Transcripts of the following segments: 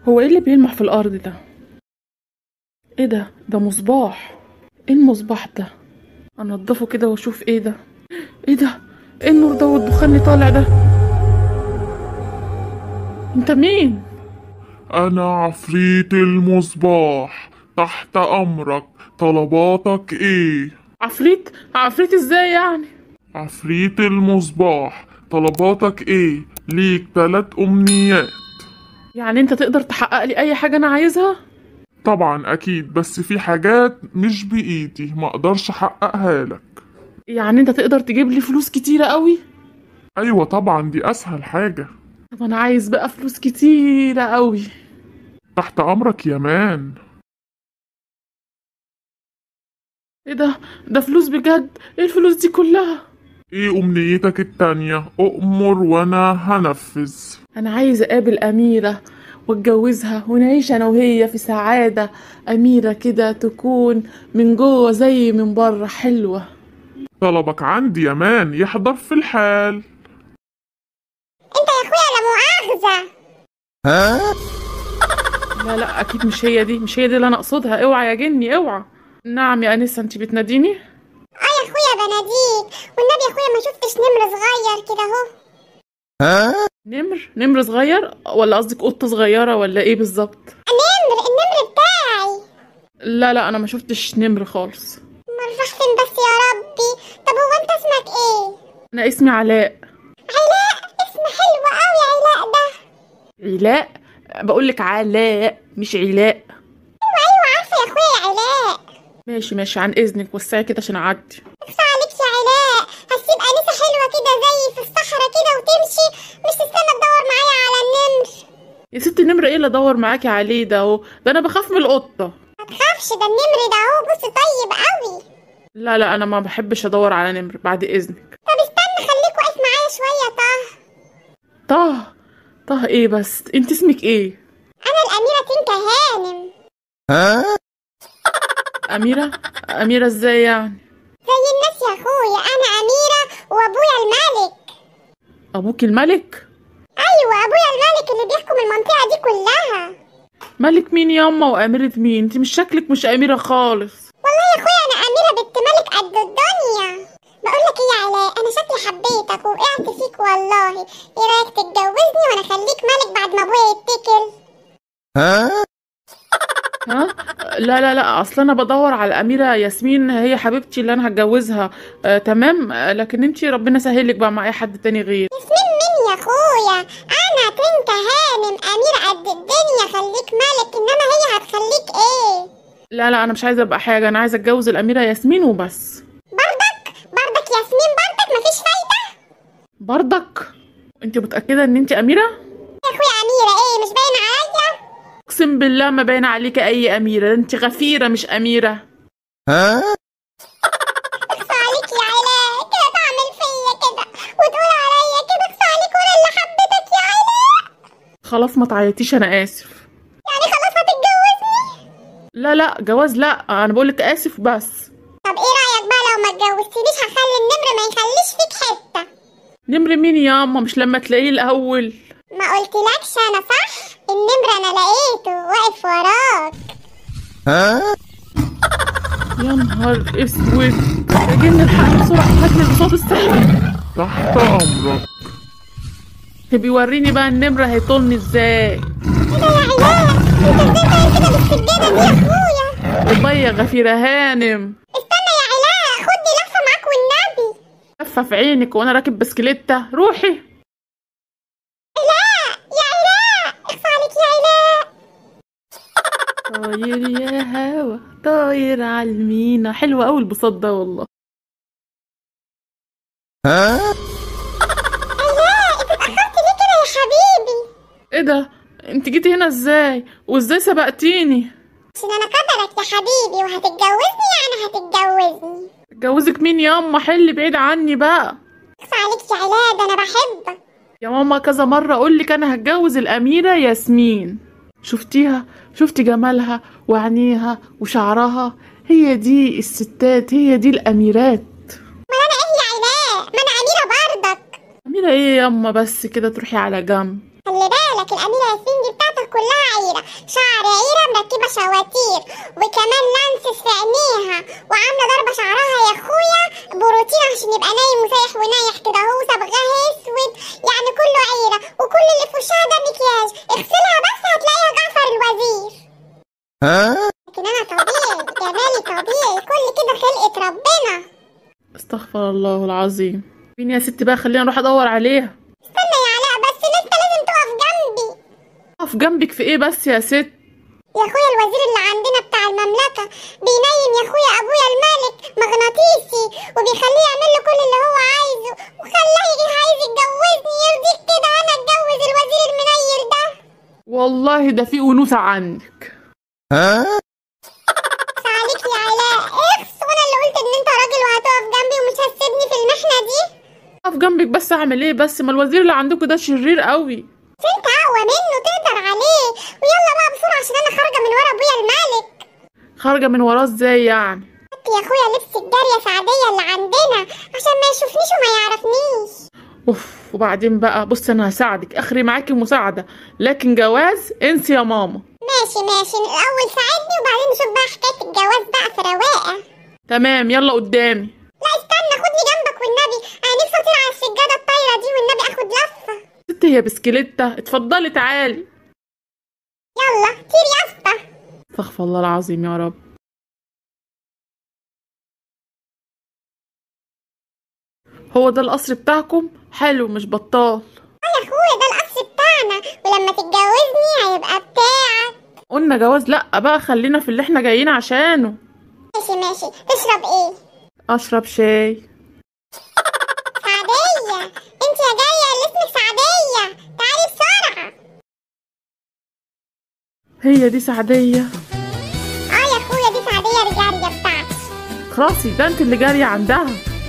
هو ايه اللي بيلمع في الارض ده ايه ده ده مصباح ايه المصباح ده انضفه كده واشوف ايه ده ايه ده ايه النور ده والدخان اللي طالع ده انت مين أنا عفريت المصباح تحت أمرك طلباتك إيه؟ عفريت عفريت ازاي يعني عفريت المصباح طلباتك إيه؟ ليك تلات أمنيات يعني انت تقدر تحقق لي اي حاجه انا عايزها طبعا أكيد بس في حاجات مش بإيدي ما أقدرش أحققها لك يعني انت تقدر تجيب لي فلوس كتيره قوي أيوة طبعا دي أسهل حاجة طب انا عايز بقى فلوس كتيره قوي تحت أمرك يا مان ايه ده ده فلوس بجد ايه الفلوس دي كلها إيه أمنيتك التانية؟ أؤمر وأنا هنفذ انا عايز اقابل اميره واتجوزها ونعيش انا وهي في سعاده اميره كده تكون من جوه زي من بره حلوه طلبك عندي يا مان يحضر في الحال انت يا اخويا لا مؤاخذة لا لا اكيد مش هي دي مش هي دي اللي انا اقصدها اوعى يا جني اوعى نعم يا انسه انت بتناديني اه يا اخويا بناديك والنبي يا اخويا ما شفتش نمر صغير كده اهو نمر نمر صغير ولا قصدك قطه صغيره ولا ايه بالظبط النمر النمر بتاعي لا لا انا ما شفتش نمر خالص امال راح فين بس يا ربي طب هو انت اسمك ايه انا اسمي علاء علاء اسم حلو قوي علاء ده علاء بقول لك علاء مش علاء ايوه ايوه عارفه يا اخويا علاء ماشي ماشي عن اذنك وسعي كده عشان اعدي اخفى عليك يا علاء هتسيب انسه حلوه كده زي في الصحراء كده وتمشي مش تستنى تدور معايا على النمر يا ست النمر ايه اللي ادور معاكي عليه ده اهو ده انا بخاف من القطه ما تخافش ده النمر ده اهو بص طيب قوي لا لا انا ما بحبش ادور على نمر بعد اذنك طب استنى خليك واقف معايا شويه طه طه طه ايه بس انت اسمك ايه انا الاميره تنكا هانم اميره اميره ازاي يعني زي الناس يا اخويا انا اميره وابويا الملك ابوك الملك ايوه ابويا الملك اللي بيحكم المنطقه دي كلها ملك مين ياما واميره مين انت مش شكلك مش اميره خالص والله يا اخويا انا اميره بنت ملك قد الدنيا بقول لك ايه يا علاء انا شكلي حبيتك ووقعت فيك والله ايه رايك تتجوزني وانا اخليك ملك بعد ما ابويا يتكل ها لا لا لا اصل انا بدور على اميره ياسمين هي حبيبتي اللي انا هتجوزها آه تمام آه لكن انت ربنا سهلك بقى مع اي حد تاني غير ياسمين مين يا اخويا انا تنكا هانم اميره قد الدنيا خليك ملك انما هي هتخليك ايه لا لا انا مش عايزه ابقى حاجه انا عايزه اتجوز الاميره ياسمين وبس بردك بردك ياسمين بردك مفيش فايده برضك انت متاكده ان انت اميره يا اخويا اميره ايه مش باين عليا اقسم بالله ما باين عليكي اي اميره ده انت غفيره مش اميره اخفى عليك يا علاء كده تعمل فيا كده وتقول عليا كده اخفى عليك وانا اللي حبيتك يا علاء خلاص ما تعيطيش انا اسف يعني خلاص هتتجوزني لا لا جواز لا انا بقولك اسف بس طب ايه رايك بقى لو ما اتجوزتنيش هخلي النمر ما يخليش فيك حته نمر مين يا اما مش لما تلاقيه الاول ما قلتلكش انا صح النمر انا لقيته واقف وراك يا نهار اسود يا جن الحق بسرعه هات لي البساط السحري تحت أمرك بيوريني بقى النمر هيطولني ازاي ايه ده يا علاء انت ازاي تعمل كده بالسجاده دي يا اخويا والله يا غفيره هانم استنى يا علاء خد لي لفه معاك والنبي لفه في عينك وانا راكب بسكليته روحي علاء يا علاء اخفى عليك يا علاء طاير يا هوا طاير على المينا حلوة أوي البساط ده والله علاء انت اتاخرت ليه كده يا حبيبي ايه ده انت جيتي هنا ازاي وازاي سبقتيني عشان انا قدرك يا حبيبي وهتتجوزني يعني هتتجوزني جوزك مين يا اما حل بعيد عني بقى اخفى عليك يا علاء ده انا بحبك يا ماما كذا مرة اقولك انا هتجوز الاميرة ياسمين شفتيها شفتي جمالها وعينيها وشعرها هي دي الستات هي دي الاميرات ما انا ايه يا علاء ما انا اميره بردك اميرة ايه يا اما بس كده تروحي على جنب خلي بالك الاميره ياسمين دي بتاعتك كلها عيرة شعر عيرة مركبة شواتير وكمان لانسس في عينيها وعاملة ضربة شعرها يا اخويا بروتين عشان يبقى نايم وسايح ونايح كده هو صبغها اسود يعني كله عيرة وكل اللي في وشها ده مكياج اغسلها بس هتلاقيها جعفر الوزير لكن انا طبيعي جمالي طبيعي كل كده خلقة ربنا استغفر الله العظيم فين يا ست بقى خلينا نروح ادور عليها استنى يا علاء بس انت لازم تقف جنبي اقف جنبك في ايه بس يا ست يا اخويا الوزير اللي عندنا بتاع المملكة بينيم يا اخويا ابويا الملك مغناطيسي وبيخليه يعمل له كل اللي هو عايزه وخلاه يجي عايز يتجوزني يرضيك كده انا اتجوز الوزير المنير ده والله ده في انوثه عنك بس عليك يا علاء اخس وانا اللي قلت ان انت راجل وهتقف جنبي ومش هتسيبني في المحنة دي اقف جنبك بس اعمل ايه بس ما الوزير اللي عندكم ده شرير قوي بس انت اقوى منه تقدر عليه ويلا بقى بسرعة عشان انا خارجة من ورا ابويا الملك خارجه من وراه ازاي يعني حط يا اخويا لبس الجارية سعدية اللي عندنا عشان ما يشوفنيش وما يعرفنيش اوف وبعدين بقى بص انا هساعدك اخري معاكي مساعده لكن جواز انسي يا ماما ماشي ماشي الاول ساعدني وبعدين نشوف بقى حكايه الجواز بقى في رواقه تمام يلا قدامي لا استنى خدني جنبك والنبي انا نفسي اطير على السجاده الطايره دي والنبي اخد لفه ست هي بسكليتة اتفضلي تعالي يلا طير يا اسطى استغفر الله العظيم يا رب هو ده القصر بتاعكم حلو مش بطال اه يا اخويا ده القصر بتاعنا ولما تتجوزني هيبقى بتاعك قلنا جواز لا بقى خلينا في اللي احنا جايين عشانه ماشي ماشي تشرب ايه اشرب شاي سعديه انت يا جايه اللي اسمك سعديه تعالي بسرعه هي دي سعدية اه يا اخويا دي سعديه الجاريه بتاعتي خلاصي ده انت اللي جارية عندها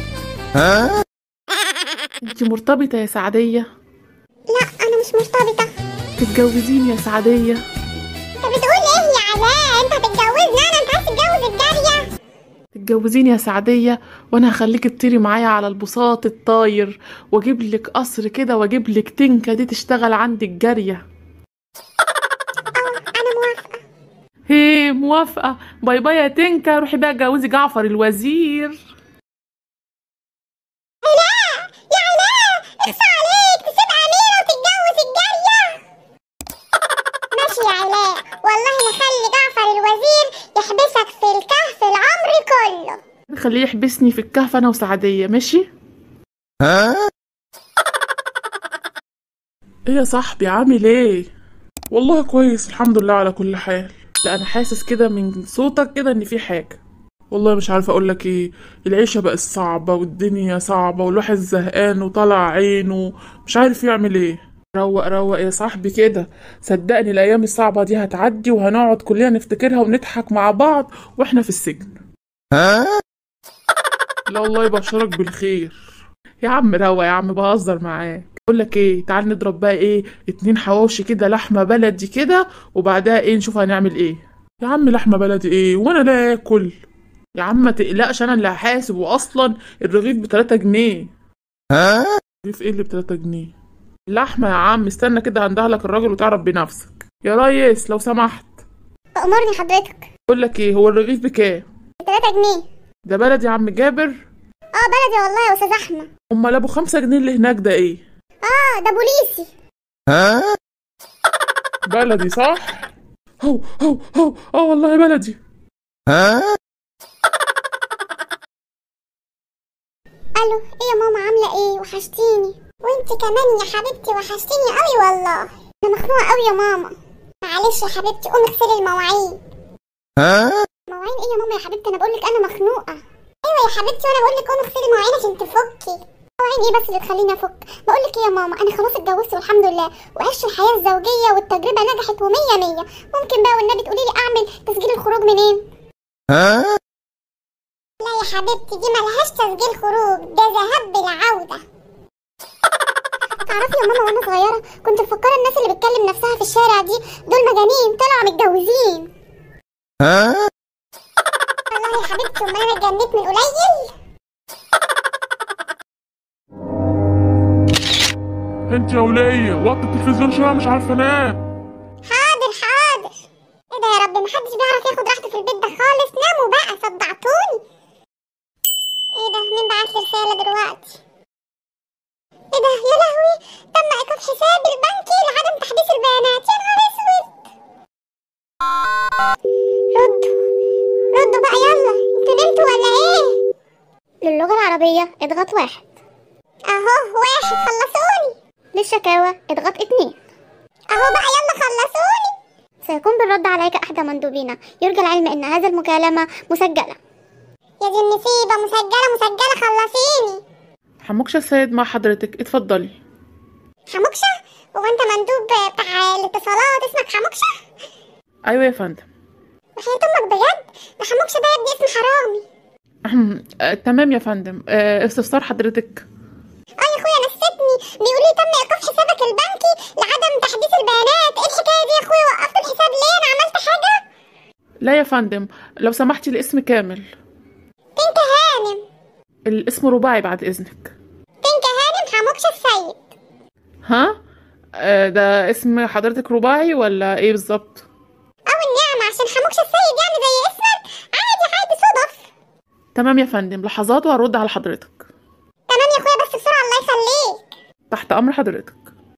انت مرتبطة يا سعدية لا انا مش مرتبطه تتجوزيني يا سعدية انت بتقول ايه يا علاء انت هتتجوزني انا انت عايز تتجوز الجاريه تتجوزيني يا سعدية وانا هخليك تطيري معايا على البساط الطاير واجيب لك قصر كده واجيب لك تنكة دي تشتغل عندك جارية اه انا موافقه هي موافقة باي باي يا تنكة روحي بقى جوزي جعفر الوزير علاء يا علاء اخفى عليك تسيب أميرة وتتجوز الجارية ماشي يا علاء والله نخلي جعفر الوزير يحبسك في الكهف العمر كله خليه يحبسني في الكهف انا وسعدية ماشي ايه يا صاحبي عامل ايه والله كويس الحمد لله على كل حال لا انا حاسس كده من صوتك كده ان في حاجة والله مش عارفه اقول لك ايه العيشه بقت صعبه والدنيا صعبه والواحد زهقان وطلع عينه مش عارف يعمل ايه روق روق يا صاحبي كده صدقني الايام الصعبة دي هتعدي وهنقعد كلنا نفتكرها ونضحك مع بعض واحنا في السجن لا الله يبشرك بالخير يا عم روق يا عم بهزر معاك بقول لك ايه تعال نضرب بقى ايه اتنين حواوشي كده لحمه بلدي كده وبعدها ايه نشوف هنعمل ايه يا عم لحمه بلدي ايه وانا لا اكل يا عم ما تقلقش انا اللي هحاسب واصلا الرغيف ب 3 جنيه رغيف ايه اللي ب 3 جنيه اللحمه يا عم استنى كده هندهلك الراجل وتعرف بنفسك يا ريس لو سمحت أمرني حضرتك بقول لك ايه هو الرغيف بكام 3 جنيه ده بلدي يا عم جابر اه بلدي والله يا أستاذ أحمد امال ابو خمسة جنيه اللي هناك ده ايه اه ده بوليسي بلدي صح هو هو هو اه والله بلدي الو ايه يا ماما عامله ايه وحشتيني وانت كمان يا حبيبتي وحشتيني قوي والله انا مخنوقه قوي يا ماما معلش يا حبيبتي قومي اغسلي المواعين مواعين ايه يا ماما يا حبيبتي انا بقول لك انا مخنوقه ايوه يا حبيبتي وانا بقول لك قومي اغسلي المواعين عشان تفكي مواعين ايه بس اللي تخليني افك بقول لك ايه يا ماما انا خلاص اتجوزت والحمد لله وعشت الحياه الزوجيه والتجربه نجحت ومية مية ممكن بقى والنبي تقولي لي اعمل تسجيل الخروج منين لا يا حبيبتي دي ملهاش تسجيل خروج ده ذهاب بالعودة تعرفي يا ماما وانا صغيرة كنت مفكرة الناس اللي بتكلم نفسها في الشارع دي دول مجانين طلعوا متجوزين والله يا حبيبتي امال انا اتجنيت من قليل انت يا ولية وطي التلفزيون شويه مش عارفه انام حاضر محدش بيعرف ياخد راحته في البيت ده خالص ناموا بقى صدعتوني ايه ده مين بعت لي رسالة دلوقتي ايه ده يا لهوي تم ايقاف حسابي البنكي لعدم تحديث البيانات يا نهار اسود ردوا ردوا بقى يلا انتوا نمتوا ولا ايه للغة العربية اضغط واحد اهو واحد خلصوني للشكاوى اضغط اتنين اهو بقى يلا خلصوني سيكون بالرد عليك أحد مندوبينا يرجى العلم أن هذه المكالمة مسجلة يا دي النسيبة مسجلة مسجلة خلصيني حموكشة السيد مع حضرتك اتفضلي حموكشة هو انت مندوب بتاع الاتصالات اسمك حموكشة ايوه يا فندم وحياة امك بجد ده حموكشة ده يا ابني اسم حرامي أهم. آه، تمام يا فندم آه، استفسار حضرتك اه يا اخويا نسيتني بيقول لي تم ايقاف حسابك البنكي لعدم تحديث البيانات ايه الحكايه دي يا اخويا وقفت الحساب ليه انا عملت حاجه لا يا فندم لو سمحتي الاسم كامل تنك هانم الاسم رباعي بعد اذنك تنك هانم حموكشة السيد ها آه، ده اسم حضرتك رباعي ولا ايه بالظبط او النعمة عشان حموكشة السيد يعني زي اسمك عادي عادي صدف تمام يا فندم لحظات وهرد على حضرتك تمام يا اخويا بس بسرعة الله يخليك تحت امر حضرتك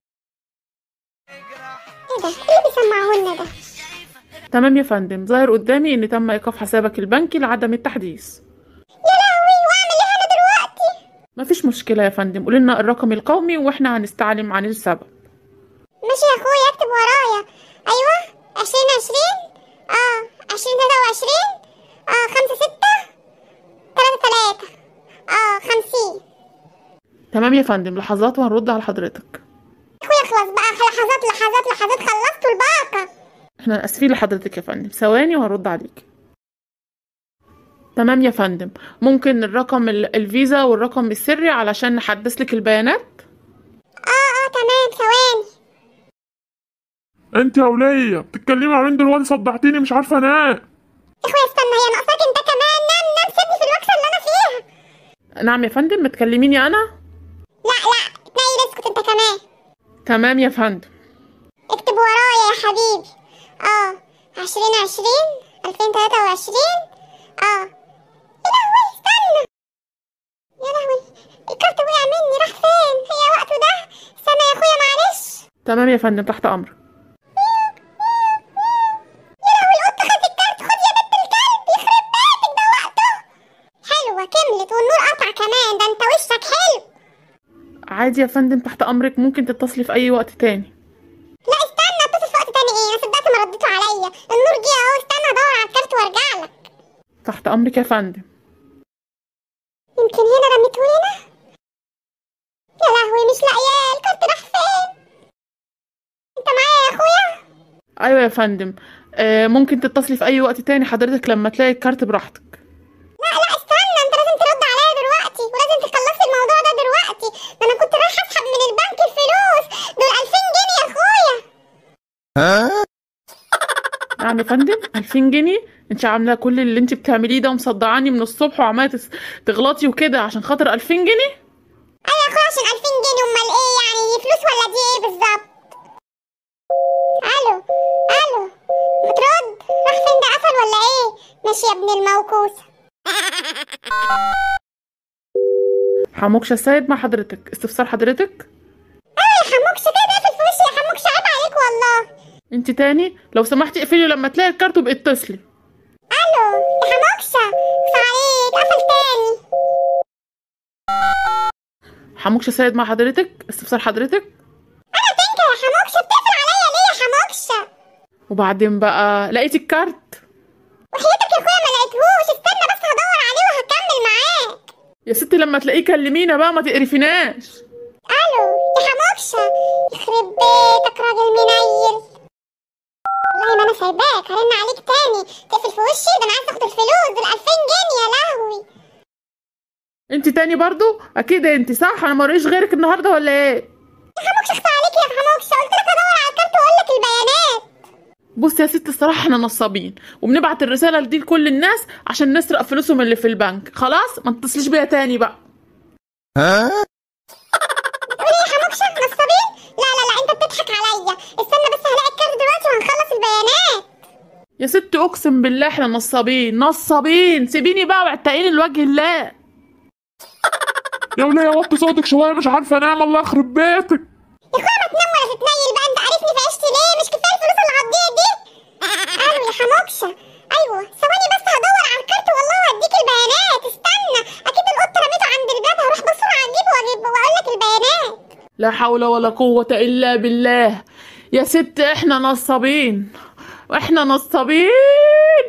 ايه ده ايه اللي بيسمعونا ده تمام يا فندم ظاهر قدامي ان تم ايقاف حسابك البنكي لعدم التحديث يا لهوي واعمل ايه انا دلوقتي مفيش مشكلة يا فندم قولي لنا الرقم القومي واحنا هنستعلم عن السبب ماشي يا اخويا اكتب ورايا ايوه عشرين عشرين اه عشرين تلاتة وعشرين اه خمسة ستة تلاتة تلاتة اه خمسين تمام يا فندم لحظات وهنرد على حضرتك اخويا اخلص بقى لحظات لحظات لحظات خلصتوا الباقة احنا اسفين لحضرتك يا فندم ثواني وهرد عليك تمام يا فندم ممكن الرقم ال- الفيزا والرقم السري علشان نحدث لك البيانات اه اه تمام ثواني انت يا ولية بتتكلمي مع مين دلوقتي صدعتيني مش عارفة انام اخويا استنى هي ناقصاك انت كمان نام نام سيبني في الوكسة اللي انا فيها نعم يا فندم بتكلميني انا لا لا اتنيل اسكت انت كمان تمام يا فندم اكتب ورايا يا حبيبي اه عشرين عشرين الفين تلاتة وعشرين اه يا لهوي استنى يا لهوي الكارت وقع مني راح فين هي وقته ده استنى يا اخويا معلش تمام يا فندم تحت امرك يا لهوي القطة خدت الكارت خد يا بنت الكلب يخرب بيتك ده وقته حلوة كملت والنور قطع كمان ده انت وشك حلو عادي يا فندم تحت امرك ممكن تتصلي في اي وقت تاني لا استنى اتصل في وقت تاني ايه انا صدقت ما رديتوا عليا النور جه اهو استنى ادور على الكارت وارجع لك تحت امرك يا فندم يمكن هنا رميته هنا يا لهوي مش لاقياه الكارت راح فين انت معايا يا اخويا ايوه يا فندم آه ممكن تتصلي في اي وقت تاني حضرتك لما تلاقي الكارت براحتك لا لا استنى انت لازم ترد عليا دلوقتي ولازم تخلصي الموضوع ده دلوقتي ده انا كنت رايحه اسحب من البنك الفلوس دول 2000 جنيه يا اخويا نعم يا فندم 2000 جنيه انت عامله كل اللي انت بتعمليه ده ومصدعاني من الصبح وعماله تس- تغلطي وكده عشان خاطر 2000 جنيه ايوه يا اخويا عشان 2000 جنيه امال ايه يعني دي فلوس ولا دي ايه بالظبط الو الو بترد راح فين ده قفل ولا ايه ماشي يا ابن الموكوسه حموكشة السيد مع حضرتك استفسار حضرتك ايوه يا حموكش كده قافل في وشي يا حموكش عيب عليك والله انت تاني لو سمحتي اقفلي لما تلاقي الكارت وباتصلي الو يا حموكشه اخس عليك قفل تاني حموكشة السيد مع حضرتك استفسار حضرتك انا تنكر يا حموكشه بتقفل عليا ليه يا حموكشه وبعدين بقى لقيتي الكارت وحياتك يا اخويا ما لقيتهوش استنى بس هدور عليه وهكمل معاك يا ستي لما تلاقيه كلمينا بقى ما تقرفيناش الو يا حموكشه يخرب بيتك راجل منيل والله ما انا سايباك هرن عليك تاني تقفل في وشي ده انا عايز اخد الفلوس دول 2000 جنيه يا لهوي انت تاني برضو اكيد انت صح انا مريش غيرك النهارده ولا ايه يا حموكشه اخت عليك يا حموكشه قلت لك ادور على الكارت واقول لك البيانات بص يا ست الصراحه احنا نصابين وبنبعت الرساله دي لكل الناس عشان نسرق فلوسهم اللي في البنك خلاص ما تتصليش بيا تاني بقى بتقولي يا حموكشه نصابين لا لا لا انت بتضحك عليا استنى بس هلاقي الكارت دلوقتي وهنخلص البيانات يا ست اقسم بالله احنا نصابين نصابين سيبيني بقى واعتقيني لوجه الله يا ولا يا وطي صوتك شويه مش عارفه انام الله يخرب بيتك يا اخويا ما تنام ولا تتنيل بقى انت عارفني في عيشتي ليه مش كفايه الفلوس اللي هتضيع دي الو يا حموكشه ايوه ثواني بس هدور على الكارت والله وهديك البيانات استنى اكيد القط رميته عند الباب هروح بسرعه اجيبه واجيب واقول لك البيانات لا حول ولا قوة إلا بالله يا ست احنا نصابين واحنا نصابين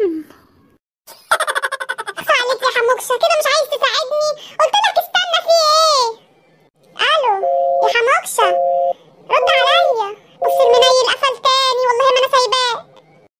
اخفى عليك يا حموكشه كده مش عايز تساعدني قلت لك استنى في ايه الو يا حموكشه رد عليا بص المنيل قفل تاني والله ما انا سايباه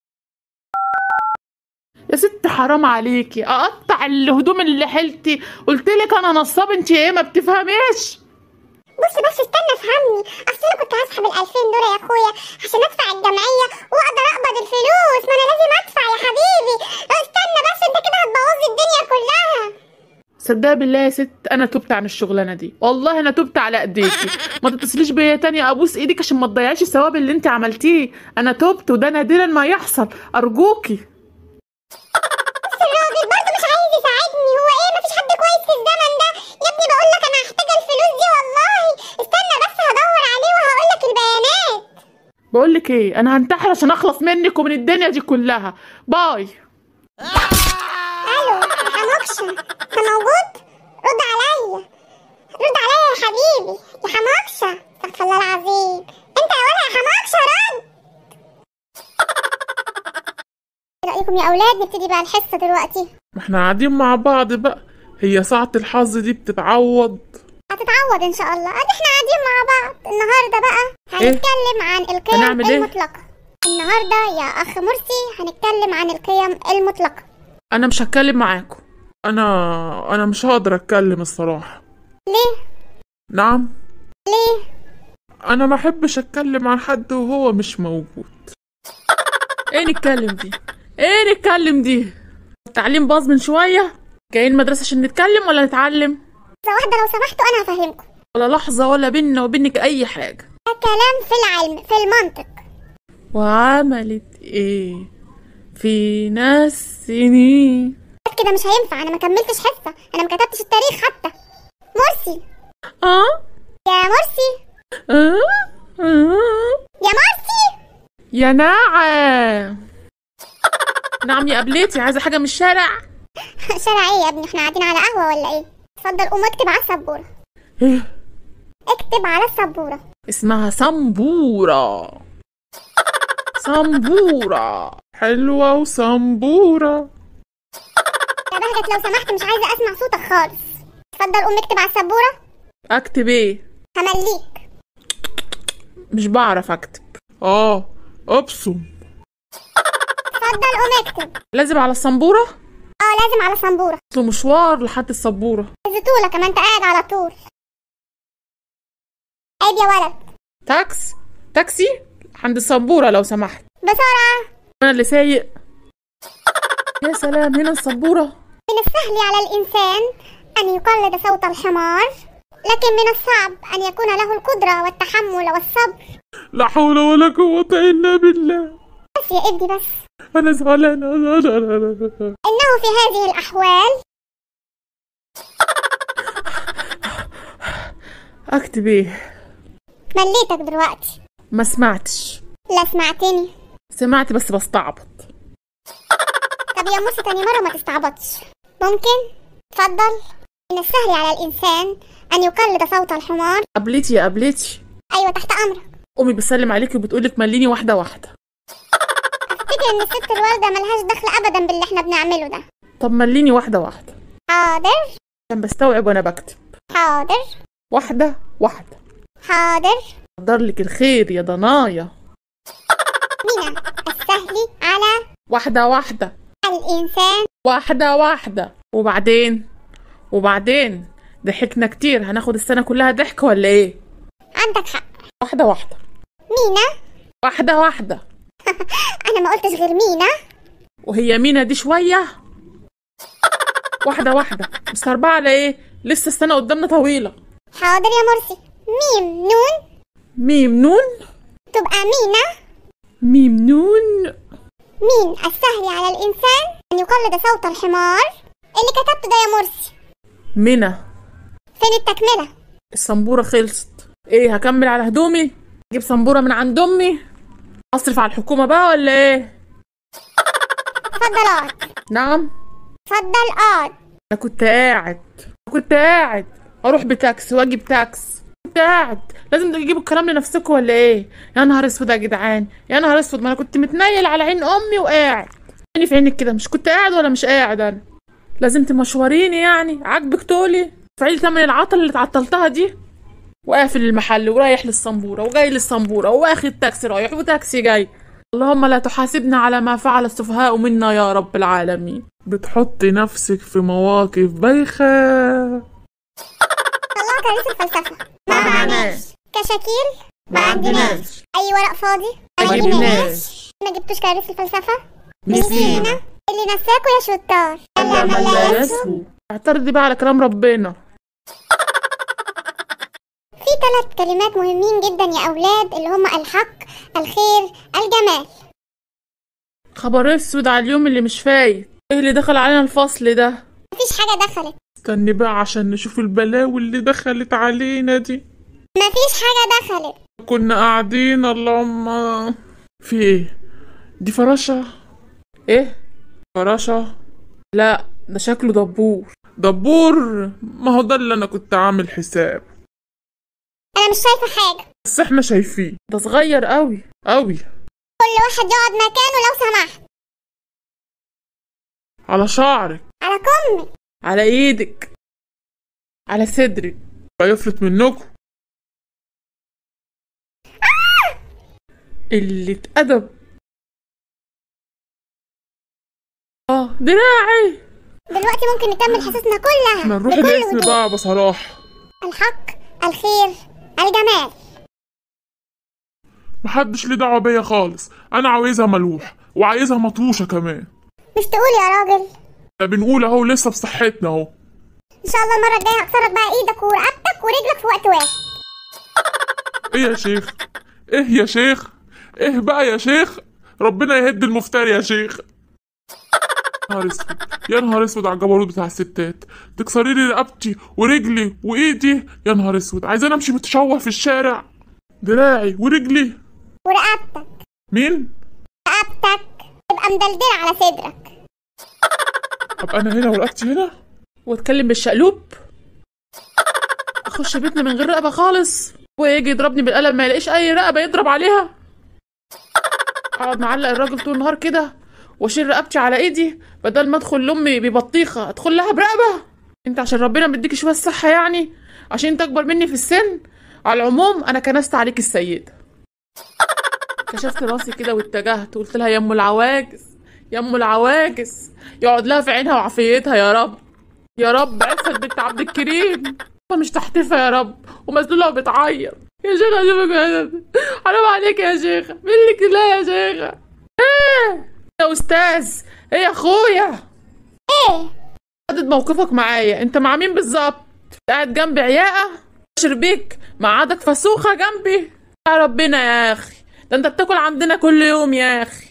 يا ست حرام عليكي اقطع الهدوم اللي حيلتي قلت لك انا نصاب انت ايه ما بتفهميش بص بس استنى افهمني اصل انا كنت هسحب ال 2000 دول يا اخويا عشان ادفع الجمعيه واقدر اقبض الفلوس ما انا لازم ادفع يا حبيبي استنى بس انت كده هتبوظ لي الدنيا كلها صدق بالله يا ست انا تبت عن الشغلانه دي والله انا تبت على ايديكي ما تتصليش بيا تاني ابوس ايدك عشان ما تضيعيش الثواب اللي انت عملتيه انا تبت وده نادرا ما يحصل ارجوكي بس الراجل برضه مش عايز يساعدني هو ايه مفيش حد كويس في الزمن ده يا ابني بقول لك انا هحتاج الفلوس دي والله استنى بس هدور عليه وهقول لك البيانات بقول لك ايه انا هنتحر عشان اخلص منك ومن الدنيا دي كلها باي الو يا حموكشه انت موجود رد عليا رد عليا يا حبيبي يا حموكشه استغفر الله العظيم انت يا ولا يا حموكشه رد ايه رايكم يا اولاد نبتدي بقى الحصه دلوقتي ما احنا قاعدين مع بعض بقى هي ساعة الحظ دي بتتعوض هتتعوض ان شاء الله ادي احنا قاعدين مع بعض النهارده بقى إيه؟ هنتكلم عن القيم هنعمل إيه؟ المطلقه النهارده يا اخ مرسي هنتكلم عن القيم المطلقه انا مش هتكلم معاكم انا انا مش هقدر اتكلم الصراحة ليه نعم ليه انا ما احبش اتكلم عن حد وهو مش موجود ايه نتكلم دي ايه نتكلم دي التعليم باظ من شويه جايين مدرسه عشان نتكلم ولا نتعلم لحظه واحده لو سمحتوا انا هفهمكم ولا لحظه ولا بيننا وبينك اي حاجه ده كلام في العلم في المنطق وعملت ايه في ناس سنين بس كده مش هينفع انا ما كملتش حصه انا ما كتبتش التاريخ حتى مرسي اه يا مرسي اه اه يا مرسي يا نعم نعم يا قبلتي عايزه حاجه من الشارع شارع ايه يا ابني احنا قاعدين على قهوه ولا ايه اتفضل قوم اكتب على السبوره ايه اكتب على السبوره اسمها سمبوره سمبوره حلوة وسمبورة يا بهجت لو سمحت مش عايزه اسمع صوتك خالص اتفضل قوم اكتب على السبوره اكتب ايه همليك مش بعرف اكتب اه ابصم اتفضل قوم اكتب لازم على السمبوره اه لازم على السبوره اصله مشوار لحد السبوره زيتولك كمان انت قاعد على طول عيب يا ولد تاكس تاكسي عند السبوره لو سمحت بسرعه انا اللي سايق يا سلام هنا السبوره من السهل على الإنسان أن يقلد صوت الحمار لكن من الصعب أن يكون له القدرة والتحمل والصبر لا حول ولا قوة الا بالله بس يا ابني بس انا زعلان إنه في هذه الأحوال اكتب ايه مليتك دلوقتي ما سمعتش لا سمعتني سمعت بس بستعبط طب يا موسى تاني مرة ما تستعبطش ممكن اتفضل من السهل على الإنسان أن يقلد صوت الحمار قبلتي يا قبلتي أيوة تحت أمرك امي بتسلم عليكي وبتقولك مليني واحده واحده أفتكر إن الست الوالدة ملهاش دخل أبدا باللي احنا بنعمله ده طب مليني واحده واحده حاضر عشان بستوعب وانا بكتب حاضر واحده واحده حاضر قدر لك الخير يا ضنايا من السهل على واحده واحده الإنسان واحده واحده وبعدين وبعدين ضحكنا كتير هناخد السنه كلها ضحك ولا ايه عندك حق واحده واحده مينا واحده واحده انا ما قلتش غير مينا وهي مينا دي شويه واحده واحده مستربعه على ايه لسه السنه قدامنا طويله حاضر يا مرسي ميم نون ميم نون تبقى مينا ميم نون مين السهل على الإنسان أن يقلد صوت الحمار اللي كتبته ده يا مرسي منى فين التكملة السنبورة خلصت ايه هكمل على هدومي اجيب سنبورة من عند امي اصرف على الحكومة بقى ولا ايه اتفضل اقعد نعم اتفضل اقعد انا كنت قاعد كنت قاعد اروح بتاكس واجي بتاكس كنت قاعد لازم تجيبوا الكلام لنفسكم ولا ايه يا نهار اسود يا جدعان يا نهار اسود ما انا كنت متنيل على عين امي وقاعد عيني في عينك كده مش كنت قاعد ولا مش قاعد انا لازم تمشوريني يعني عاجبك تقولي ادفعي لي تمن العطل اللي اتعطلتها دي وقافل المحل ورايح للسنبوره وجاي للسنبوره واخد تاكسي رايح وتاكسي جاي اللهم لا تحاسبنا على ما فعل السفهاء منا يا رب العالمين بتحطي نفسك في مواقف بايخة طلعوا كراسي الفلسفة ما عندناش كشاكيل ما عندناش أي ورق فاضي ما جبناش ما جبتوش كراسي الفلسفة نسينا اللي نساكوا يا شطار لا ما لا يسهو اعترضي بقى على كلام ربنا في ثلاث كلمات مهمين جدا يا أولاد اللي هما الحق الخير الجمال خبر اسود على اليوم اللي مش فايت ايه اللي دخل علينا الفصل ده مفيش حاجة دخلت استني بقى عشان نشوف البلاوي اللي دخلت علينا دي مفيش حاجة دخلت كنا قاعدين اللهم في ايه دي فراشة ايه فراشة لا ده شكله دبور دبور ما هو ده اللي انا كنت عامل حساب أنا مش شايفة حاجة بس احنا شايفين ده صغير قوي قوي كل واحد يقعد مكانه لو سمحت على شعرك على كمي على ايدك على صدرك هيفلت منكم اللي اتأدب اه دراعي دلوقتي ممكن نكمل حصصنا كلها احنا نروح بكل الاسم هدوء. بقى بصراحة الحق الخير الجمال محدش ليه دعوة بيا خالص انا عاوزها ملوح وعايزها مطروشة كمان مش تقول يا راجل ده بنقول اهو لسه بصحتنا اهو ان شاء الله المرة الجاية هكسرك بقى ايدك ورقبتك ورجلك في وقت واحد ايه يا شيخ ايه يا شيخ ايه بقى يا شيخ ربنا يهد المفتري يا شيخ نهار اسود يا نهار اسود على الجبروت بتاع الستات تكسري لي رقبتي ورجلي وايدي يا نهار اسود عايزاني امشي متشوه في الشارع دراعي ورجلي ورقبتك مين رقبتك تبقى مدلدلة على صدرك ابقى انا هنا ورقبتي هنا واتكلم بالشقلوب اخش بيتنا من غير رقبه خالص ويجي يضربني بالقلم ما يلاقيش اي رقبه يضرب عليها اقعد معلق الراجل طول النهار كده واشيل رقبتي على ايدي بدل ما ادخل لامي ببطيخه ادخل لها برقبه انت عشان ربنا مديك شويه صحه يعني عشان انت اكبر مني في السن على العموم انا كنست عليك السيده كشفت راسي كده واتجهت وقلت لها يا ام العواجز يا ام العواجز يقعد لها في عينها وعافيتها يا رب يا رب عفت بنت عبد الكريم مش تحتفها يا رب ومسلولة وبتعيط يا شيخة شوفك يا حرام عليك يا شيخة منك لا يا شيخة ايه يا استاذ ايه يا اخويا ايه حدد موقفك معايا انت مع مين بالظبط قاعد جنبي عياقة اشر بيك معادك فسوخة جنبي يا ربنا يا اخي ده انت بتاكل عندنا كل يوم يا اخي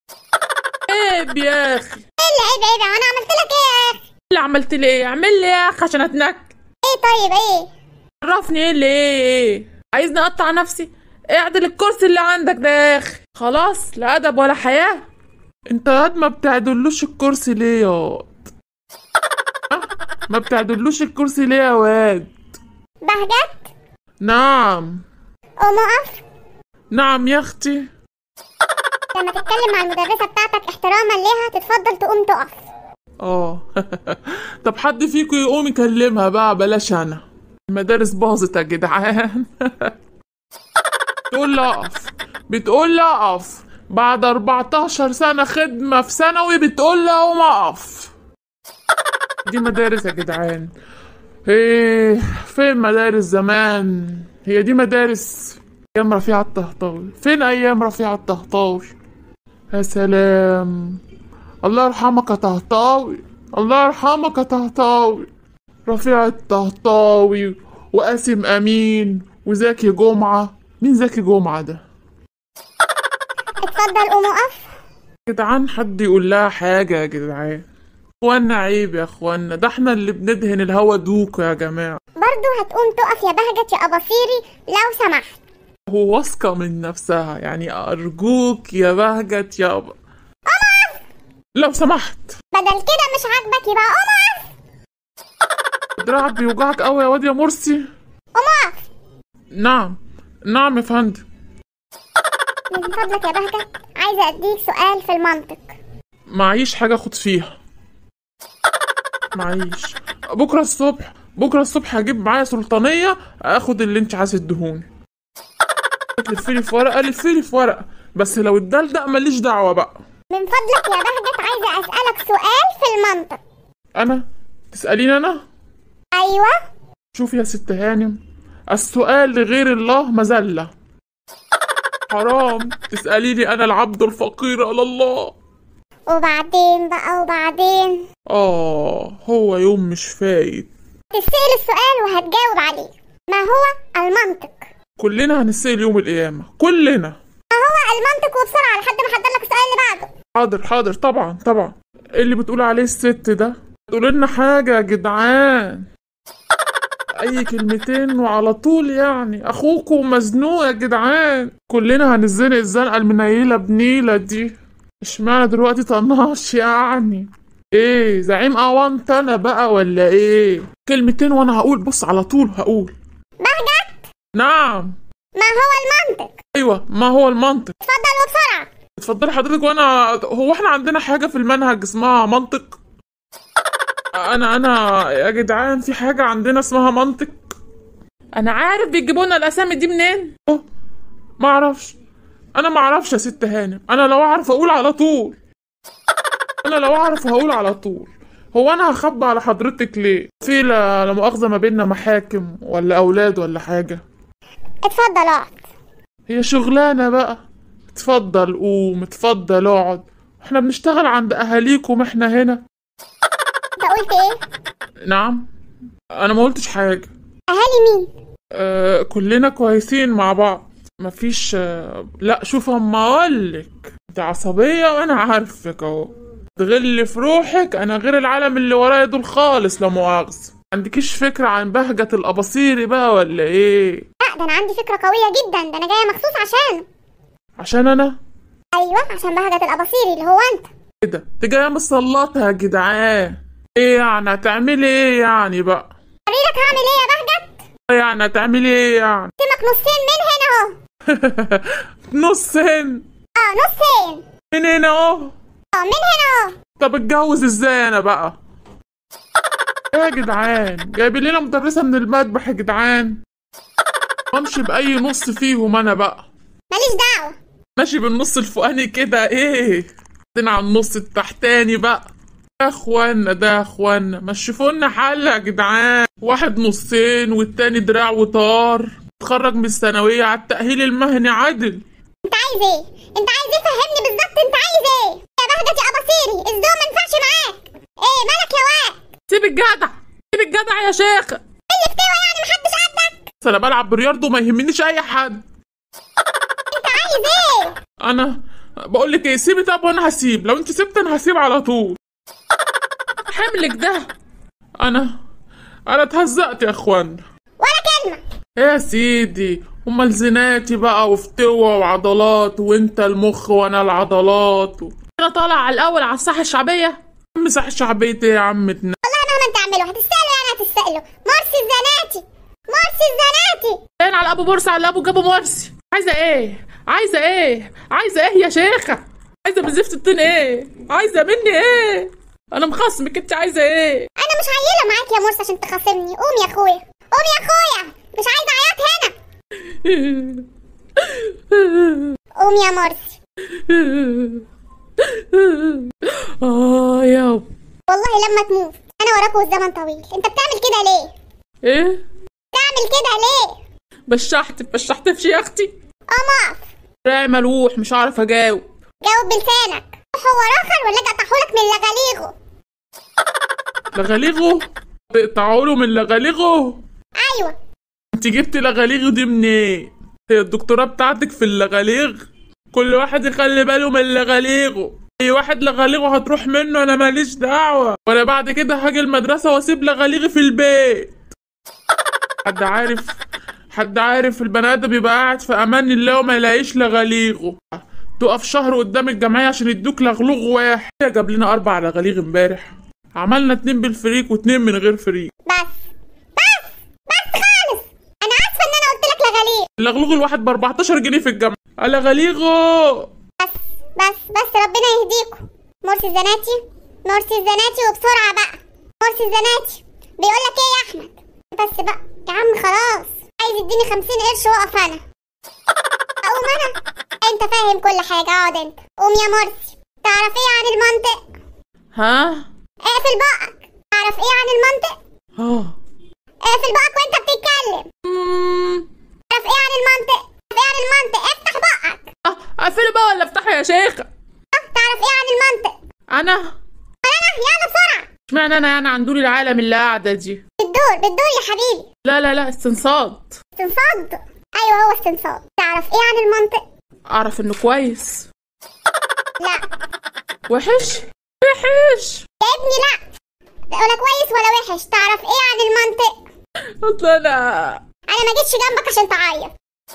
عيب يا اخي ايه اللي عيب عيب انا عملت لك ايه يا اخي اللي عملت لي ايه اعمل لي يا اخي عشان اتنك ايه طيب ايه عرفني ايه اللي ايه ايه عايزني اقطع نفسي اعدل الكرسي اللي عندك ده يا اخي خلاص لا ادب ولا حياه انت قاعد ما بتعدلوش الكرسي ليه يا واد ها؟ ما بتعدلوش الكرسي ليه يا واد بهجت نعم قوم اقف نعم يا اختي لما تتكلم مع المدرسة بتاعتك احتراما ليها تتفضل تقوم تقف اه طب حد فيكم يقوم يكلمها بقى بلاش انا المدارس باظت يا جدعان تقول لي اقف بتقول لي اقف بعد 14 سنة خدمة في ثانوي بتقول لي اقوم اقف دي مدارس يا جدعان ايه فين مدارس زمان هي دي مدارس ايام رفيع الطهطاوي فين ايام رفيع الطهطاوي يا سلام الله يرحمك يا طهطاوي الله يرحمك يا طهطاوي رفيع الطهطاوي وقاسم امين وزكي جمعه مين زكي جمعه ده اتفضل قوم اقف جدعان حد يقول لها حاجة يا جدعان اخوانا عيب يا اخوانا ده احنا اللي بندهن الهوا دوكو يا جماعة برضو هتقوم تقف يا بهجت يا أباصيري لو سمحت هو واثقة من نفسها يعني أرجوك يا بهجت يا أب... لو سمحت بدل كده مش عاجبك يبقى قوم اقف دراعك بيوجعك قوي يا واد يا مرسي قوم اقف نعم نعم يا فندم من فضلك يا بهجت عايزة أديك سؤال في المنطق معيش حاجة اخد فيها معيش بكرة الصبح بكرة الصبح هجيب معايا سلطانية اخد اللي انت عايزة تدهوني لفيلي في ورقة لفيلي في ورقة بس لو الدلدق ماليش دعوة بقى من فضلك يا بهجت عايزة أسألك سؤال في المنطق انا تسأليني انا أيوة شوف يا ست هانم السؤال لغير الله مذلة حرام تسأليني انا العبد الفقير على الله وبعدين بقى وبعدين اه هو يوم مش فايت تسأل السؤال وهتجاوب عليه ما هو المنطق كلنا هنسأل يوم القيامة كلنا ما هو المنطق وبسرعة لحد ما أحضر لك السؤال اللي بعده حاضر حاضر طبعا طبعا إيه اللي بتقول عليه الست ده تقول لنا حاجة يا جدعان اي كلمتين وعلى طول يعني اخوكم مزنوق يا جدعان كلنا هنزنق الزنقة المنيلة بنيلة دي اشمعنى دلوقتي طناش يعني ايه زعيم اوانت انا بقى ولا ايه كلمتين وانا هقول بص على طول هقول بهجت نعم ما هو المنطق ايوه ما هو المنطق اتفضل وبسرعة اتفضلي حضرتك وانا هو احنا عندنا حاجة في المنهج اسمها منطق انا انا يا جدعان في حاجة عندنا اسمها منطق انا عارف بيجيبوا لنا الاسامي دي منين أوه، ما اعرفش انا ما اعرفش يا ست هانم انا لو اعرف اقول على طول انا لو اعرف هقول على طول هو انا هخبى على حضرتك ليه في لا لا مؤاخذة ما بيننا محاكم ولا اولاد ولا حاجة اتفضل اقعد هي شغلانة بقى اتفضل قوم اتفضل اقعد احنا بنشتغل عند اهاليكم احنا هنا انت قلت ايه نعم انا ما قلتش حاجة اهالي مين آه كلنا كويسين مع بعض مفيش آه لا شوف اما اقولك انت عصبية وانا عارفك اهو تغلي في روحك انا غير العالم اللي ورايا دول خالص لا مؤاخذة عندكيش فكرة عن بهجة الاباصيري بقى ولا ايه لا ده انا عندي فكرة قوية جدا ده انا جاية مخصوص عشان عشان انا ايوه عشان بهجة الاباصيري اللي هو انت ايه ده انت جاية مسلطة يا جدعان ايه يعني هتعملي ايه يعني بقى اوريلك هعمل ايه يا بهجت يعني هتعملي ايه يعني سمك نصين من هنا اهو نصين اه نصين من هنا اهو اه من هنا اهو طب اتجوز ازاي انا بقى ايه يا جدعان جايبين لنا مدرسة من المذبح يا جدعان امشي باي نص فيهم انا بقى ماليش دعوة ماشي بالنص الفوقاني كده ايه بعدين على النص التحتاني بقى يا اخوانا ده يا اخوانا مشفوا لنا حل يا جدعان واحد نصين والتاني دراع وطار اتخرج من الثانوية على التأهيل المهني عدل انت عايز ايه انت عايز ايه فهمني بالظبط انت عايز ايه يا بهجة يا اباصيري الزوم ما ينفعش معاك ايه مالك يا واد سيب الجدع سيب الجدع يا شيخ اللي بتوع يعني محدش قدك بس انا بلعب بلياردو ما يهمنيش اي حد انت عايز ايه انا بقول لك ايه سيبي طب وانا هسيب لو انت سبت انا هسيب على طول حملك ده انا انا اتهزقت يا اخوان ولا كلمة يا سيدي امال زناتي بقى وفتوة وعضلات وانت المخ وانا العضلات و... انا طالع على الاول على الساحه الشعبيه عم صح شعبية ايه يا عم تنا- والله مهما تعملوا هتستاهلوا يعني هتستاهلوا مرسي الزناتي مرسي الزناتي باين على ابو بورصه على ابو جابو مرسي عايزه ايه عايزه ايه عايزه ايه يا شيخه عايزه من زفت الطين ايه عايزه مني ايه انا مخصمك انت عايزه ايه انا مش عيلة معاك يا مرسي عشان تخاصمني قوم يا اخويا قوم يا اخويا مش عايزة عياط هنا قوم يا مرسي اه يا والله لما تموت انا وراك والزمن طويل انت بتعمل كده ليه ايه بتعمل كده ليه بشحت بشحت في شيختي قوم اقف راعي ملوح مش عارف اجاوب جاوب بلسانك هو راخر ولا اجي اقطعهولك من لغاليغه لغاليغو تقطعوا له من لغاليغو ايوه انت جبت لغاليغو دي منين هي الدكتوراه بتاعتك في اللغاليغ كل واحد يخلي باله من لغاليغو اي واحد لغاليغه هتروح منه انا ماليش دعوة وانا بعد كده هاجي المدرسة واسيب لغاليغي في البيت حد عارف حد عارف البني ادم يبقى قاعد في امان الله وما يلاقيش لغاليغه تقف شهر قدام الجمعية عشان يدوك لغلوغ واحد جاب لنا اربع لغاليغ امبارح عملنا اتنين بالفريك واتنين من غير فريك بس بس بس خالص انا اسفه ان انا قلت لك لغاليغ اللغلوغ الواحد ب 14 جنيه في الجامعة لغاليغه بس بس بس ربنا يهديكم مرسي الزناتي مرسي الزناتي وبسرعه بقى مرسي الزناتي بيقول لك ايه يا احمد بس بقى يا عم خلاص عايز يديني خمسين قرش واقف انا اقوم انا انت فاهم كل حاجه اقعد انت قوم يا مرسي تعرف ايه عن المنطق ها اقفل بقك تعرف ايه عن المنطق اه اقفل بقك وانت بتتكلم مم. تعرف ايه عن المنطق تعرف ايه عن المنطق افتح بقك اه اقفلي بقى ولا افتحي يا شيخة تعرف ايه عن المنطق انا انا يلا بسرعه اشمعنى انا يعني عندولي العالم اللي قاعدة دي بالدور بالدور يا حبيبي لا لا لا استنصاد استنصاد ايوه هو استنصاد تعرف ايه عن المنطق اعرف انه كويس لا وحش وحش يا ابني لا ولا كويس ولا وحش تعرف ايه عن المنطق اصل انا انا ما جيتش جنبك عشان تعيط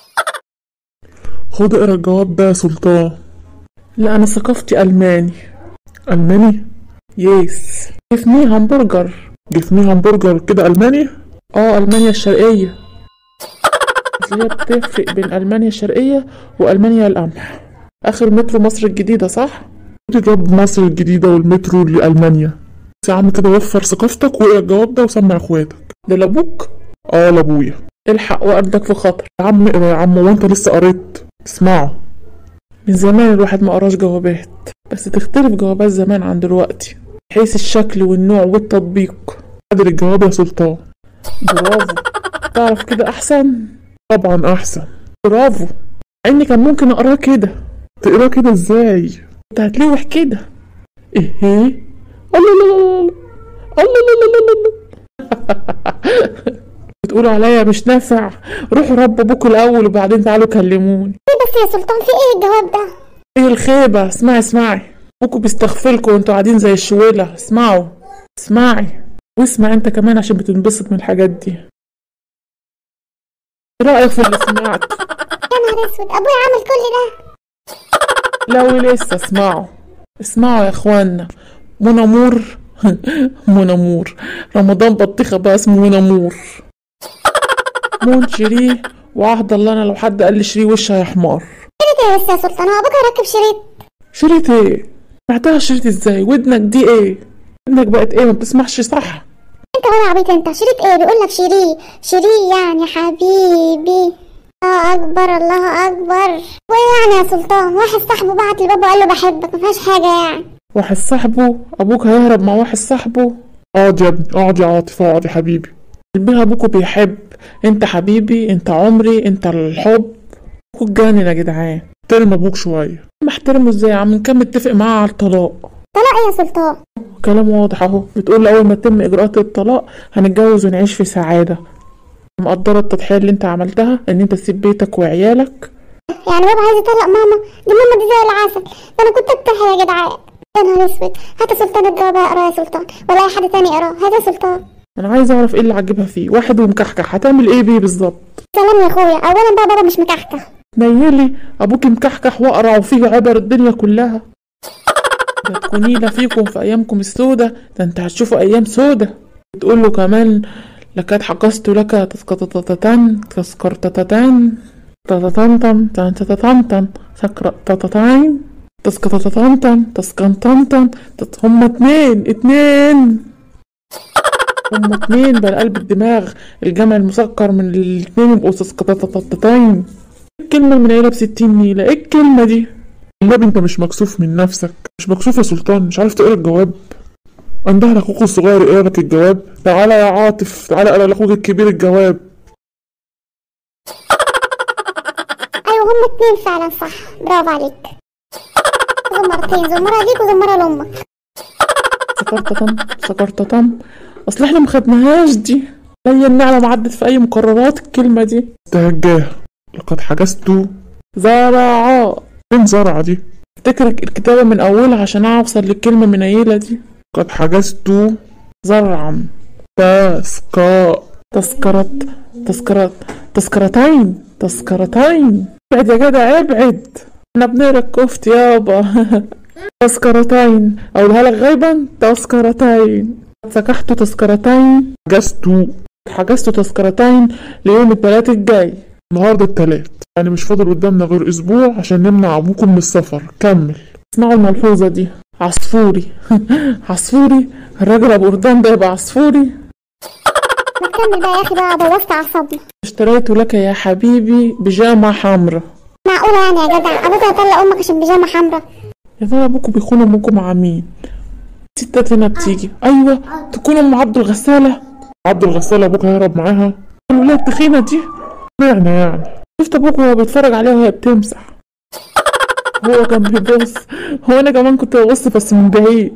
خد اقرا الجواب ده يا سلطان لا انا ثقافتي الماني الماني يس اسمي همبرجر جفني همبرجر كده الماني اه المانيا الشرقية اصل هي بتفرق بين المانيا الشرقية والمانيا القمح اخر مترو مصر الجديدة صح تجرب مصر الجديدة والمترو لألمانيا بس يا عم كده وفر ثقافتك واقرا الجواب ده وسمع اخواتك ده لابوك اه لابويا الحق وقدك في خطر يا عم اقرا يا عم وانت لسه قريت اسمعه من زمان الواحد ما قراش جوابات بس تختلف جوابات زمان عن دلوقتي حيث الشكل والنوع والتطبيق قادر الجواب يا سلطان برافو تعرف كده احسن طبعا احسن برافو مع اني كان ممكن اقراه كده تقرا كده ازاي انت هتلوح كده ايه ايه الله الله الله الله الله الله الله الله بتقولوا عليا مش نافع روحوا رب ابوكوا الاول وبعدين تعالوا كلموني ايه بس يا سلطان في ايه الجواب ده ايه الخيبة اسمعي اسمعي ابوكوا بيستغفلكوا وانتوا قاعدين زي الشويلة اسمعوا اسمعي واسمع انت كمان عشان بتنبسط من الحاجات دي ايه رأيك في اللي سمعته يا نهار اسود ابويا عامل كل ده لو لسه اسمعوا اسمعوا يا اخوانا منامور منامور رمضان بطيخة بقى اسمه منامور مون شيريه وعهد الله انا لو حد قال لي شيريه وشها يا حمار شريط ايه بس يا سلطان هو ابوك هيركب شريط شريط ايه سمعتها شريط ازاي ودنك دي ايه ودنك بقت ايه ما بتسمعش صح انت ولا عبيط انت شريط ايه بيقول لك شيري شيري يعني حبيبي الله اكبر الله اكبر وايه يعني يا سلطان واحد صاحبه بعت لبابا قال له بحبك مفيهاش حاجه يعني واحد صاحبه ابوك هيهرب مع واحد صاحبه اقعد يا ابني اقعد يا عاطف اقعد يا حبيبي قلبها ابوكوا بيحب انت حبيبي انت عمري انت الحب ابوكوا اتجنن يا جدعان احترم ابوك شويه محترمه ازاي يا عم كان متفق معاه على الطلاق طلاق ايه يا سلطان كلام واضح اهو بتقول اول ما تتم اجراءات الطلاق هنتجوز ونعيش في سعاده مقدره التضحيه اللي انت عملتها ان انت تسيب بيتك وعيالك يعني بابا عايز يطلق ماما دي ماما دي زي العسل ده انا كنت اكترها يا جدعان يا نهار اسود هات يا سلطان الجواب اقراه يا سلطان ولا اي حد تاني يقراه هات يا سلطان انا عايز اعرف ايه اللي عجبها فيه واحد ومكحكح هتعمل ايه بيه بالظبط سلام يا اخويا اولا بقى بابا مش مكحكح نيلي ابوك مكحكح واقرع وفيه عبر الدنيا كلها ده تكوني لا فيكم في ايامكم السودة ده انت هتشوفوا ايام سودة بتقول له كمان لقد حقست لك تسكتتتان تسكرتتتان تتتنتم تتتنتم سكرتتتان تسكتتتنتم تسكنتنتم تت- هما اتنين اتنين هما اتنين بل قلب الدماغ الجمع المسكر من الاتنين يبقوا تسكتتتتين الكلمة المنيلة بستين نيلة ايه الكلمة دي النبي انت مش مكسوف من نفسك مش مكسوف يا سلطان مش عارف تقرا الجواب انده لاخوك الصغير يقرا لك الجواب تعالى يا عاطف تعالى اقرا لاخوك الكبير الجواب ايوه هما اتنين فعلا صح برافو عليك زمرتين زمرة ليك وزمرة لامك سكرتتم سكرتتم اصل احنا مخدناهاش دي هي النعمة ما عدت في اي مقررات الكلمة دي تهجاه لقد حجزت زراعة فين زرعة دي افتكر الكتابة من أولها عشان أوصل للكلمة منيلة دي قد حجزت زرعا تذكار تذكرة تذكرة تذكرتين تذكرتين ابعد يا جدع ابعد احنا بنقرا الكفت يابا تذكرتين اقولها لك غيبا تذكرتين سكحت تذكرتين حجزت حجزت تذكرتين ليوم الثلاث الجاي النهارده التلات يعني مش فاضل قدامنا غير اسبوع عشان نمنع ابوكم من السفر كمل اسمعوا الملحوظة دي عصفوري عصفوري الراجل ابو قردان ده يبقى عصفوري ما تكمل بقى يا اخي بقى بوظت اعصابنا اشتريت لك يا حبيبي بيجامة حمراء معقولة يعني يا جدع ابوك هيطلق امك عشان بيجامة حمرا يا ترى ابوكم بيخون امكم مع مين ستات هنا بتيجي ايوه تكون ام عبد الغسالة عبد الغسالة ابوك هيهرب معاها الولاية التخينة دي معنى يعني شفت ابوك وهو بيتفرج عليها وهي بتمسح هو كان بيبص هو انا كمان كنت ببص بس من بعيد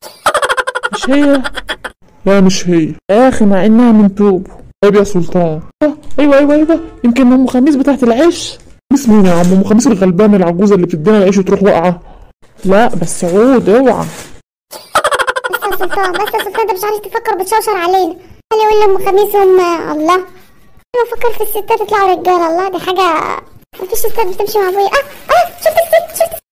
مش هي لا مش هي يا اخي مع انها من توب عيب يا سلطان آه، ايوه ايوه ايوه يمكن ام خميس بتاعت العيش خميس مين يا عم ام خميس الغلبانة العجوزة اللي بتدينا العيش وتروح واقعة لا بس عود اوعى بس يا سلطان بس يا سلطان انت مش عارف تفكر بتشوشر علينا قال يقول لي ام خميس وام الله انا بفكر في الستات يطلعوا رجاله الله دي حاجه مفيش ستات بتمشي مع ابويا اه اه شفت الست شفت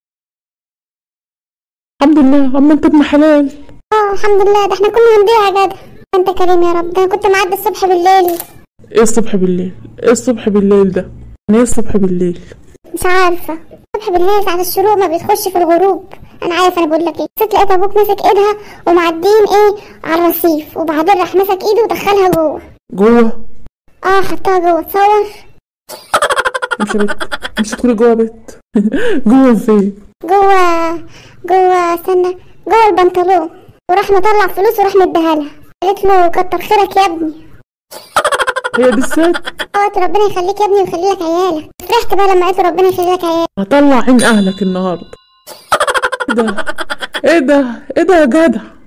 الحمد لله اما انت ابن حلال اه الحمد لله ده احنا كنا هنضيع يا جدع انت كريم يا رب ده انا كنت معدي الصبح بالليل ايه الصبح بالليل ايه الصبح بالليل ده يعني ايه الصبح بالليل مش عارفه الصبح بالليل ساعه الشروق ما بتخش في الغروب انا عارف انا بقول لك ايه ست لقيت ابوك ماسك ايدها ومعديين ايه على الرصيف وبعدين راح مسك ايده ودخلها جوه جوه اه حطها جوه تصور امشي يا بت امشي ادخلي جوه يا بت جوه فين جوه جوه استنى جوه البنطلون وراح مطلع فلوس وراح مديها لها قالت له كتر خيرك يا ابني هي دي الست اه قلت ربنا يخليك يا ابني ويخلي لك عيالك فرحت بقى لما قلت ربنا يخلي لك عيالك هطلع عين اهلك النهارده ايه ده ايه ده ايه ده يا جدع